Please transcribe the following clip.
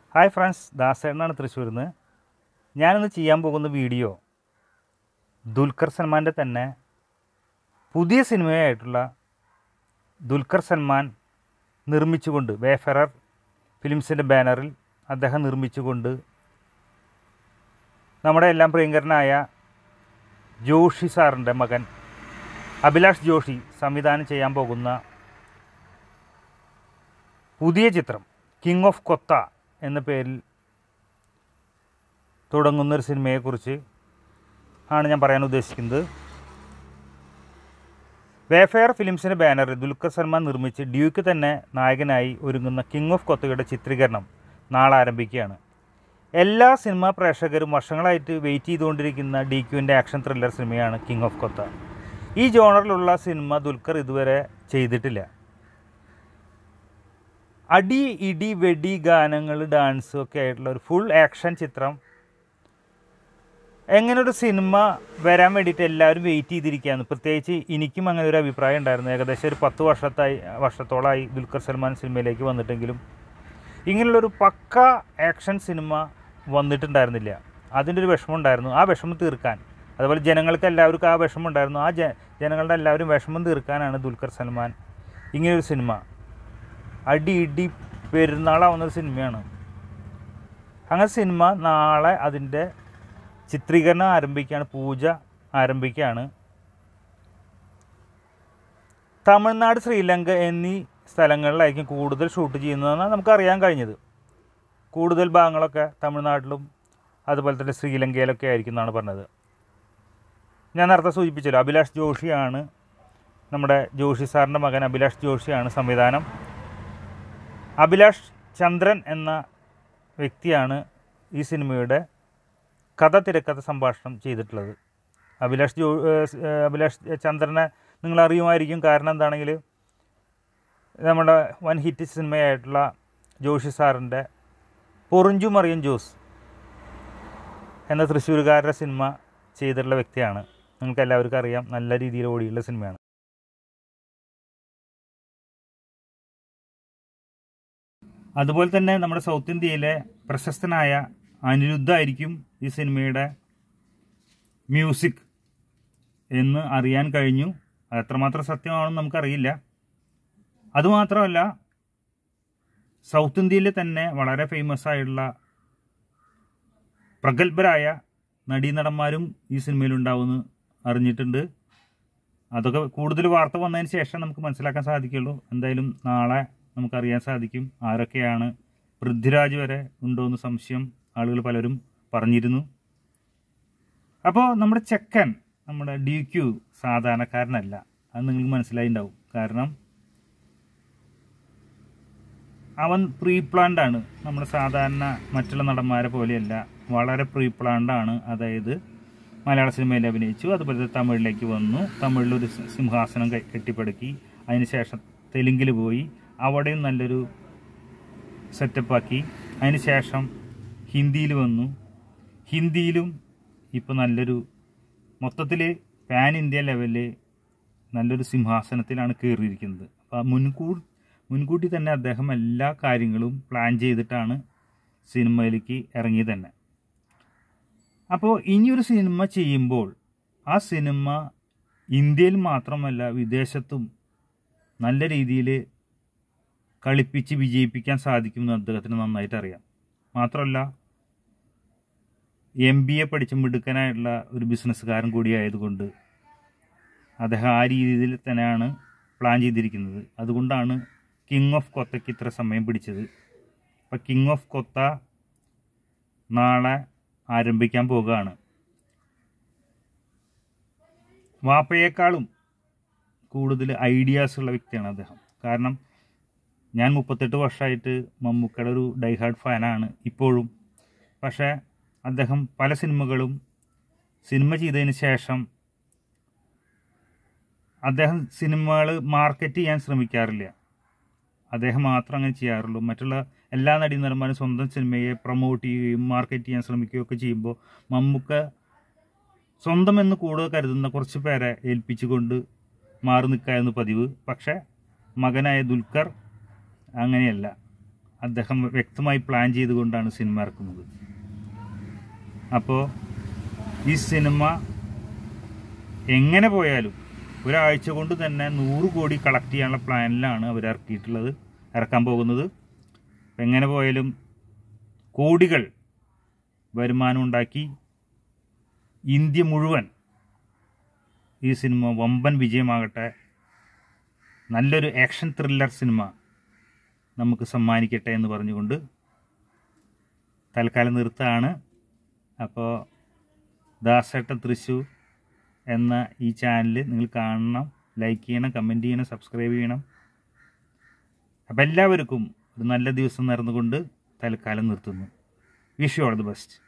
hi friends ദാസേണ്ണാണ് തൃശ്ശൂരിൽ നിന്ന് ഞാനിന്ന് ചെയ്യാൻ പോകുന്ന വീഡിയോ ദുൽഖർ സൽമാൻ്റെ തന്നെ പുതിയ സിനിമയായിട്ടുള്ള ദുൽഖർ സൽമാൻ നിർമ്മിച്ചുകൊണ്ട് വേഫറർ ഫിലിംസിൻ്റെ ബാനറിൽ അദ്ദേഹം നിർമ്മിച്ചുകൊണ്ട് നമ്മുടെ എല്ലാം പ്രിയങ്കരനായ ജോഷി സാറിൻ്റെ മകൻ അഭിലാഷ് ജോഷി സംവിധാനം ചെയ്യാൻ പോകുന്ന പുതിയ ചിത്രം കിങ് ഓഫ് കൊത്ത എന്ന പേരിൽ തുടങ്ങുന്നൊരു സിനിമയെക്കുറിച്ച് ആണ് ഞാൻ പറയാൻ ഉദ്ദേശിക്കുന്നത് വേഫെയർ ഫിലിംസിൻ്റെ ബാനറിൽ ദുൽഖർ സൽമാൻ നിർമ്മിച്ച് ഡ്യൂക്ക് തന്നെ നായകനായി ഒരുങ്ങുന്ന കിങ് ഓഫ് കൊത്തയുടെ ചിത്രീകരണം നാളെ ആരംഭിക്കുകയാണ് എല്ലാ സിനിമാ പ്രേക്ഷകരും വർഷങ്ങളായിട്ട് വെയിറ്റ് ചെയ്തുകൊണ്ടിരിക്കുന്ന ഡി ക്യുവിൻ്റെ ആക്ഷൻ ത്രില്ലർ സിനിമയാണ് കിങ് ഓഫ് കൊത്ത ഈ ജോണറിലുള്ള സിനിമ ദുൽഖർ ഇതുവരെ ചെയ്തിട്ടില്ല അടി ഇടി വെടി ഗാനങ്ങൾ ഡാൻസ് ഒക്കെ ആയിട്ടുള്ള ഒരു ഫുൾ ആക്ഷൻ ചിത്രം എങ്ങനെ ഒരു സിനിമ വരാൻ വേണ്ടിയിട്ട് എല്ലാവരും വെയിറ്റ് ചെയ്തിരിക്കുകയാണ് പ്രത്യേകിച്ച് എനിക്കും അങ്ങനെ ഒരു അഭിപ്രായം ഉണ്ടായിരുന്നു ഏകദേശം ഒരു പത്ത് വർഷത്തായി വർഷത്തോളമായി ദുൽഖർ സൽമാൻ സിനിമയിലേക്ക് വന്നിട്ടെങ്കിലും ഇങ്ങനെയുള്ളൊരു പക്ക ആക്ഷൻ സിനിമ വന്നിട്ടുണ്ടായിരുന്നില്ല അതിൻ്റെ ഒരു വിഷമം ഉണ്ടായിരുന്നു ആ വിഷമം തീർക്കാൻ അതുപോലെ ജനങ്ങൾക്ക് എല്ലാവർക്കും ആ വിഷമം ഉണ്ടായിരുന്നു ആ ജ ജനങ്ങളുടെ എല്ലാവരും വിഷമം തീർക്കാനാണ് ദുൽഖർ സൽമാൻ ഇങ്ങനെയൊരു സിനിമ അടി ഇടി പെരുന്നാളാവുന്ന ഒരു സിനിമയാണ് അങ്ങനെ സിനിമ നാളെ അതിൻ്റെ ചിത്രീകരണം ആരംഭിക്കുകയാണ് പൂജ ആരംഭിക്കുകയാണ് തമിഴ്നാട് ശ്രീലങ്ക എന്നീ സ്ഥലങ്ങളിലായിരിക്കും കൂടുതൽ ഷൂട്ട് ചെയ്യുന്നതെന്നാണ് നമുക്കറിയാൻ കഴിഞ്ഞത് കൂടുതൽ ഭാഗങ്ങളൊക്കെ തമിഴ്നാട്ടിലും അതുപോലെ തന്നെ ശ്രീലങ്കയിലൊക്കെ ആയിരിക്കും എന്നാണ് പറഞ്ഞത് ഞാൻ നേരത്തെ സൂചിപ്പിച്ചല്ലോ അഭിലാഷ് ജോഷിയാണ് നമ്മുടെ ജോഷി സാറിൻ്റെ മകൻ അഭിലാഷ് ജോഷിയാണ് സംവിധാനം അഭിലാഷ് ചന്ദ്രൻ എന്ന വ്യക്തിയാണ് ഈ സിനിമയുടെ കഥ തിരക്കഥ സംഭാഷണം ചെയ്തിട്ടുള്ളത് അഭിലാഷ് ജോ ഏഹ് അഭിലാഷ് ചന്ദ്രനെ നിങ്ങൾ അറിയുമായിരിക്കും കാരണം എന്താണെങ്കിൽ നമ്മുടെ വൻ ഹിറ്റ് സിനിമയായിട്ടുള്ള ജോഷി സാറിൻ്റെ പൊറിഞ്ചു മറിയൻ ജോസ് എന്ന തൃശ്ശൂരുകാരുടെ സിനിമ ചെയ്തിട്ടുള്ള വ്യക്തിയാണ് നിങ്ങൾക്ക് എല്ലാവർക്കും അറിയാം നല്ല രീതിയിൽ ഓടിയുള്ള സിനിമയാണ് അതുപോലെ തന്നെ നമ്മുടെ സൗത്ത് ഇന്ത്യയിലെ പ്രശസ്തനായ അനിരുദ്ധ ആയിരിക്കും ഈ സിനിമയുടെ മ്യൂസിക് എന്ന് അറിയാൻ കഴിഞ്ഞു അത് എത്രമാത്രം സത്യമാണെന്ന് നമുക്കറിയില്ല അതുമാത്രമല്ല സൗത്ത് ഇന്ത്യയിലെ തന്നെ വളരെ ഫേമസ് ആയിട്ടുള്ള പ്രഗത്ഭരായ നടീനടന്മാരും ഈ സിനിമയിലുണ്ടാവുമെന്ന് അറിഞ്ഞിട്ടുണ്ട് അതൊക്കെ കൂടുതൽ വാർത്ത വന്നതിന് ശേഷം നമുക്ക് മനസ്സിലാക്കാൻ സാധിക്കുള്ളൂ എന്തായാലും നാളെ നമുക്കറിയാൻ സാധിക്കും ആരൊക്കെയാണ് പൃഥ്വിരാജ് വരെ ഉണ്ടോ എന്ന് സംശയം ആളുകൾ പലരും പറഞ്ഞിരുന്നു അപ്പോൾ നമ്മുടെ ചെക്കൻ നമ്മുടെ ഡി ക്യു സാധാരണക്കാരനല്ല അത് നിങ്ങൾക്ക് മനസ്സിലായിണ്ടാവും കാരണം അവൻ പ്രീ പ്ലാൻഡ് ആണ് നമ്മുടെ സാധാരണ മറ്റുള്ള നടന്മാരെ പോലെയല്ല വളരെ പ്രീ പ്ലാൻഡ് ആണ് അതായത് മലയാള സിനിമയിൽ അഭിനയിച്ചു അതുപോലെ തന്നെ തമിഴിലേക്ക് വന്നു തമിഴിലൊരു സിംഹാസനം കെ- കെട്ടിപ്പടുക്കി അതിനുശേഷം തെലുങ്കിൽ പോയി അവിടെയും നല്ലൊരു സെറ്റപ്പാക്കി അതിനുശേഷം ഹിന്ദിയിൽ വന്നു ഹിന്ദിയിലും ഇപ്പോൾ നല്ലൊരു മൊത്തത്തിൽ പാൻ ഇന്ത്യ ലെവലിൽ നല്ലൊരു സിംഹാസനത്തിലാണ് കയറിയിരിക്കുന്നത് അപ്പോൾ മുൻകൂർ മുൻകൂട്ടി തന്നെ അദ്ദേഹം എല്ലാ കാര്യങ്ങളും പ്ലാൻ ചെയ്തിട്ടാണ് സിനിമയിലേക്ക് ഇറങ്ങിയത് തന്നെ അപ്പോൾ ഇനിയൊരു സിനിമ ചെയ്യുമ്പോൾ ആ സിനിമ ഇന്ത്യയിൽ മാത്രമല്ല വിദേശത്തും നല്ല രീതിയിൽ കളിപ്പിച്ച് വിജയിപ്പിക്കാൻ സാധിക്കുമെന്ന് അദ്ദേഹത്തിന് നന്നായിട്ട് അറിയാം മാത്രമല്ല എം ബി എ പഠിച്ച മിടുക്കനായിട്ടുള്ള ഒരു ബിസിനസ്സുകാരൻ കൂടിയായതുകൊണ്ട് അദ്ദേഹം ആ രീതിയിൽ തന്നെയാണ് പ്ലാൻ ചെയ്തിരിക്കുന്നത് അതുകൊണ്ടാണ് കിങ് ഓഫ് കൊത്തയ്ക്ക് ഇത്ര സമയം പിടിച്ചത് അപ്പോൾ കിങ് ഓഫ് കൊത്ത നാളെ ആരംഭിക്കാൻ പോകുകയാണ് വാപ്പയേക്കാളും കൂടുതൽ ഐഡിയാസ് ഉള്ള വ്യക്തിയാണ് അദ്ദേഹം കാരണം ഞാൻ മുപ്പത്തെട്ട് വർഷമായിട്ട് മമ്മൂക്കയുടെ ഒരു ഡൈഹാർഡ് ഫാനാണ് ഇപ്പോഴും പക്ഷേ അദ്ദേഹം പല സിനിമകളും സിനിമ ചെയ്തതിന് ശേഷം അദ്ദേഹം സിനിമകൾ മാർക്കറ്റ് ചെയ്യാൻ ശ്രമിക്കാറില്ല അദ്ദേഹം മാത്രം അങ്ങനെ ചെയ്യാറുള്ളൂ മറ്റുള്ള എല്ലാ നടീനടന്മാരും സ്വന്തം സിനിമയെ പ്രൊമോട്ട് ചെയ്യുകയും മാർക്കറ്റ് ചെയ്യാൻ ശ്രമിക്കുകയും ഒക്കെ ചെയ്യുമ്പോൾ മമ്മൂക്ക സ്വന്തം എന്ന് കൂടുതൽ കരുതുന്ന കുറച്ച് പേരെ ഏൽപ്പിച്ചുകൊണ്ട് മാറി നിൽക്കായിരുന്നു പതിവ് പക്ഷേ മകനായ ദുൽഖർ അങ്ങനെയല്ല അദ്ദേഹം വ്യക്തമായി പ്ലാൻ ചെയ്തുകൊണ്ടാണ് സിനിമ ഇറക്കുന്നത് അപ്പോൾ ഈ സിനിമ എങ്ങനെ പോയാലും ഒരാഴ്ച കൊണ്ട് തന്നെ നൂറ് കോടി കളക്ട് ചെയ്യാനുള്ള പ്ലാനിലാണ് അവർ ഇറക്കിയിട്ടുള്ളത് ഇറക്കാൻ പോകുന്നത് അപ്പം എങ്ങനെ പോയാലും കോടികൾ വരുമാനം ഉണ്ടാക്കി ഇന്ത്യ മുഴുവൻ ഈ സിനിമ വമ്പൻ വിജയമാകട്ടെ നല്ലൊരു ആക്ഷൻ ത്രില്ലർ സിനിമ നമുക്ക് സമ്മാനിക്കട്ടെ എന്ന് പറഞ്ഞുകൊണ്ട് തൽക്കാലം നിർത്താണ് അപ്പോൾ ദാസേട്ടൻ തൃശ്ശൂർ എന്ന ഈ ചാനൽ നിങ്ങൾ കാണണം ലൈക്ക് ചെയ്യണം കമൻറ്റ് ചെയ്യണം സബ്സ്ക്രൈബ് ചെയ്യണം അപ്പോൾ എല്ലാവർക്കും ഒരു നല്ല ദിവസം നേർന്നുകൊണ്ട് തൽക്കാലം നിർത്തുന്നു wish you all the best